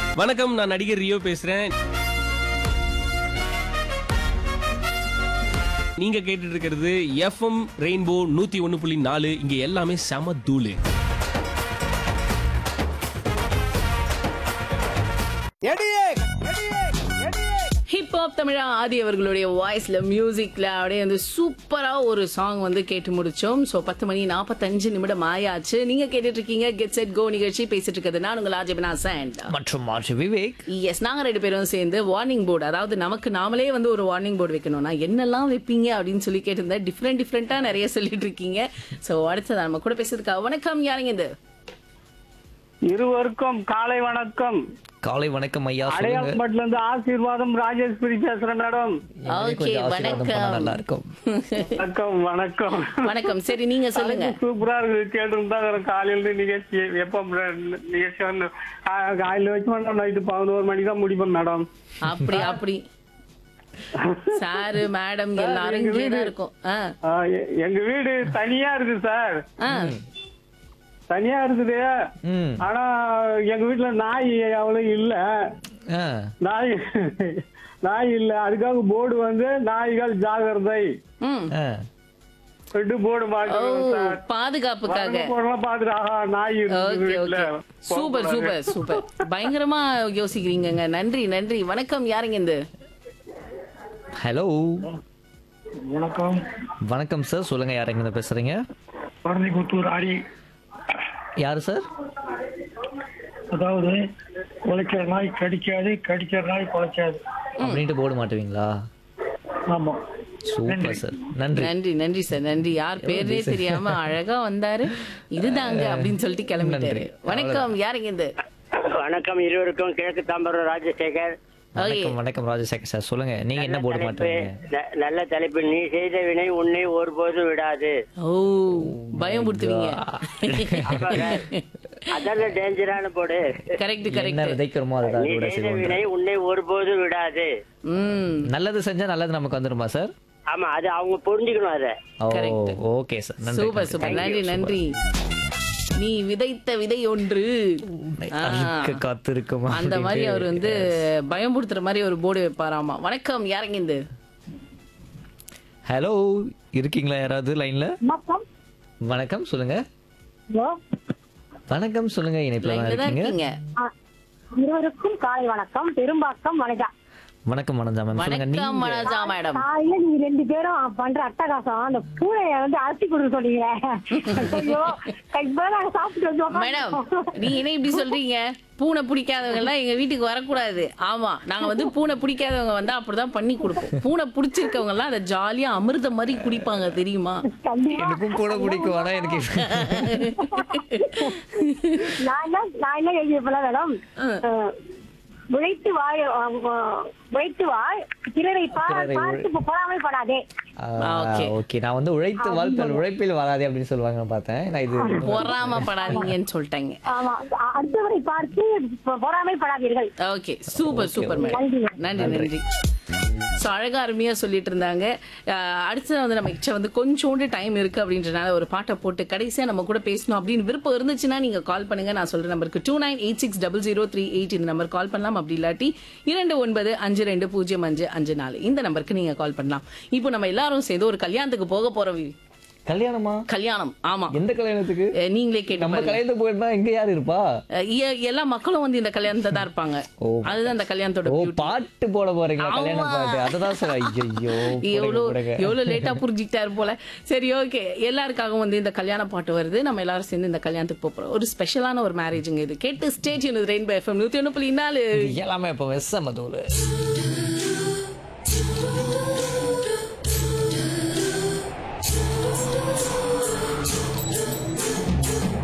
வணக்கம் நான் நடிகர் ரியோ பேசுறேன் நீங்க கேட்டுட்டு இருக்கிறது எஃப்எம் ரெயின்போ நூத்தி ஒன்னு புள்ளி நாலு இங்க எல்லாமே செம தூளு ஹிப் ஹாப் தமிழா ஆதி அவர்களுடைய வாய்ஸ்ல மியூசிக்ல அப்படியே வந்து சூப்பரா ஒரு சாங் வந்து கேட்டு முடிச்சோம் சோ பத்து மணி நாற்பத்தஞ்சு நிமிடம் ஆயாச்சு நீங்க கேட்டுட்டு இருக்கீங்க கெட் செட் கோ நிகழ்ச்சி பேசிட்டு இருக்கிறது நான் உங்கள் ஆஜபினா சாண்ட் மற்றும் மாற்று விவேக் எஸ் நாங்க ரெண்டு பேரும் சேர்ந்து வார்னிங் போர்டு அதாவது நமக்கு நாமளே வந்து ஒரு வார்னிங் போர்டு வைக்கணும்னா என்னெல்லாம் வைப்பீங்க அப்படின்னு சொல்லி கேட்டிருந்தேன் டிஃப்ரெண்ட் டிஃப்ரெண்டா நிறைய சொல்லிட்டு இருக்கீங்க சோ அடுத்தது நம்ம கூட பேசுறதுக்கா வணக்கம் யாருங்க இது இருவருக்கும் காலை வணக்கம் காலை வணக்கம் ஐயா சொல்லுங்க அடையாளப்பட்டுல இருந்து ஆசீர்வாதம் ராஜேஸ்வரி பேசுறேன் மேடம் நீங்களே ஓகே கொஞ்சம் ஆசீர்வாதம் பண்ணா வணக்கம் நல்லா இருக்கும் வணக்கம் வணக்கம் வணக்கம் சரி நீங்க சொல்லுங்க சூப்பரா இருக்கு கேட்டு காலையில இருந்து நிகழ்ச்சி எப்ப நிகழ்ச்சி வந்து கா- காலையில வச்சு மேடம் நைட்டு பதினோரு மணிக்கு தான் முடிப்போம் மேடம் அப்படி அப்படி சாரு மேடம் எல்லாரும் இங்கே தான் இருக்கும் ஆ ஆ, எ- எங்க வீடு தனியா இருக்கு சார் ஆ தனியா இருக்குது ம் ஆனா எங்க வீட்டுல நாய் அவ்வளவு இல்ல ஆ நாய் நாய் இல்ல அதுக்காக போர்டு வந்து நாய்கள் ஜாகிரதை ம் ஆ ரெண்டு போர்டு ஓ மாட்டோம் சார் பாதுகாப்புக்காக போடலாம் பாத்துட்டு ஆஹா நாய் இருக்கு ஓகே வீட்டுல ஓகே சூப்பர் சூப்பர் சூப்பர் பயங்கரமா யோசிக்கிறீங்கங்க நன்றி நன்றி வணக்கம் யாருங்க இந்த ஹலோ வணக்கம் வணக்கம் சார் சொல்லுங்க யார் எங்க பேசுறீங்க பரந்திபுத்தூர் அடி யாரு சார் அதாவது குலைக்கிற நாய் கடிக்காது கடிக்கிற நாய் குலைக்காது அப்படின்ட்டு போட மாட்டுவீங்களா ஆமா சூப்பர் சார் நன்றி நன்றி நன்றி சார் நன்றி யார் பேரே தெரியாம அழகா வந்தாரு இதுதாங்க அப்படின்னு சொல்லிட்டு கிளம்பிட்டாரு நன்றி. வணக்கம் யாருங்க இந்த வணக்கம் இருவருக்கும் கிழக்கு தாம்பரம் ராஜசேகர் வணக்கம் வணக்கம் ராஜசேகர் சார் சொல்லுங்க நீங்க என்ன போட தலைப்பு, மாட்டீங்க ந- நல்ல தலைப்பு நீ செய்த வினை உன்னை ஒருபோது விடாது ஓ பயம் கொடுத்துவீங்க அதான டேஞ்சரான போடு கரெக்ட் என்ன கரெக்ட் விதைக்கிறோமோ அதுதான் நீ கூட செய்த சரி வினை உன்னை ஒருபோது விடாது ம் நல்லது செஞ்சா நல்லது நமக்கு வந்துருமா சார் ஆமா அது அவங்க புரிஞ்சுக்கணும் அத Correct. ஓ ஓகே சார் நன்றி சூப்பர் சூப்பர் நன்றி நன்றி நீ விதைத்த விதை ஒன்று ஆ. அறுக்க காத்திருக்குமா அந்த மாதிரி அப்படின்ட்டு. அவர் வந்து பயம்படுத்துற மாதிரி ஒரு போர்டு வைப்பாராமா வணக்கம் யாருங்க இந்த ஹலோ இருக்கீங்களா யாராவது லைன்ல வணக்கம் வணக்கம் சொல்லுங்க ஹலோ வணக்கம் சொல்லுங்க இணைப்புல தான் லைன்ல தான் இருக்கீங்க இருக்கீங்க ஆ, இருவருக்கும் காலை வணக்கம் பெரும்பாக்கம் வணக்கம் வணக்கம் வணக்கம் மேம் சொல்லுங்க வணக்கம் நீங்க மனோஜா மேடம் காலையில நீங்க ரெண்டு பேரும் பண்ற அட்டகாசம் அந்த பூனைய வந்து அரிசி கொடுக்க சொன்னீங்களே ஐயோ இப்பதான் நாங்க சாப்பிட்டு வந்து மேடம் உட்கார்ந்தோம். நீங்க என்ன இப்படி சொல்றீங்க பூனை பிடிக்காதவங்க எல்லாம் எங்க வீட்டுக்கு வரக்கூடாது ஆமா நாங்க வந்து பூனை பிடிக்காதவங்க வந்தா அப்படிதான் பண்ணி கொடுப்போம் பூனை பிடிச்சிருக்கவங்க எல்லாம் அதை ஜாலியா அமிர்த மாதிரி குடிப்பாங்க தெரியுமா கண்டிப்பா. எனக்கும் கூட பிடிக்கும் ஆனா எனக்கு நான் என்ன நான் என்ன எழுதியிருப்பேன் மேடம் அஹ், உழைத்து வாழ் அஹ், உழைத்து வாழ் பிறரை பா- பிறரை உழை- பார்த்து பொறாமை படாதே Okay. ஓகே நான் வந்து உழைத்து வாழ்த்தல் உழைப்பில் வராதே அப்படின்னு சொல்லுவாங்கன்னு பார்த்தேன் நான் இது பொறாமப்படாதீங்கன்னு சொல்லிட்டாங்க ஆமா அ- அடுத்தவரை பார்த்து பொ- பொறாமை படாதீர்கள் ஓகே சூப்பர் சூப்பர் மேடம் நன்றி நன்றி நன்றி ஸோ அழகா அருமையா சொல்லிட்டு இருந்தாங்க அஹ் அடுத்தது வந்து நம்ம கிட்ட வந்து கொஞ்சோண்டு டைம் இருக்கு அப்படின்றனால ஒரு பாட்டை போட்டு கடைசியா நம்ம கூட பேசணும் அப்படின்னு விருப்பம் இருந்துச்சுன்னா நீங்க கால் பண்ணுங்க நான் சொல்ற நம்பருக்கு two nine eight six double zero three eight இந்த நம்பர் கால் பண்ணலாம் அப்படி இல்லாட்டி இரண்டு ஒன்பது அஞ்சு ரெண்டு பூஜ்ஜியம் அஞ்சு அஞ்சு நாலு இந்த நம்பருக்கு நீங்க கால் பண்ணலாம் இப்போ நம்ம எல்லாரும் சேர்ந்து ஒரு கல்யாணத்துக்கு போக போறோம் வி- கல்யாணமா கல்யாணம் ஆமா எந்த கல்யாணத்துக்கு அஹ் நீங்களே கேட்டு நம்ம பாருங்க. கல்யாணத்துக்கு போயிட்டா இங்க யாரு இருப்பா அஹ் எ- எல்லா மக்களும் வந்து இந்த கல்யாணத்தை தான் இருப்பாங்க ஓ. அதுதான் அந்த கல்யாணத்தோட ஓ beauty. பாட்டு போட போறீங்களா கல்யாண ஆமா. பாட்டு அததான் சார் ஐயோ எவ்வளோ எவ்வளோ லேட்டா புரிஞ்சுக்கிட்டாரு போல சரி ஓகே எல்லாருக்காகவும் வந்து இந்த கல்யாண பாட்டு வருது நம்ம எல்லாரும் சேர்ந்து இந்த கல்யாணத்துக்கு போப் போறோம் ஒரு ஸ்பெஷலான ஒரு மேரேஜுங்க இது கேட்டு ஸ்டேஜ் ரெயின்போ எஃப்எம் நூத்தி ஒண்ணு புள்ளி நாலு எல்லாமே இப்ப வெச மதுவில்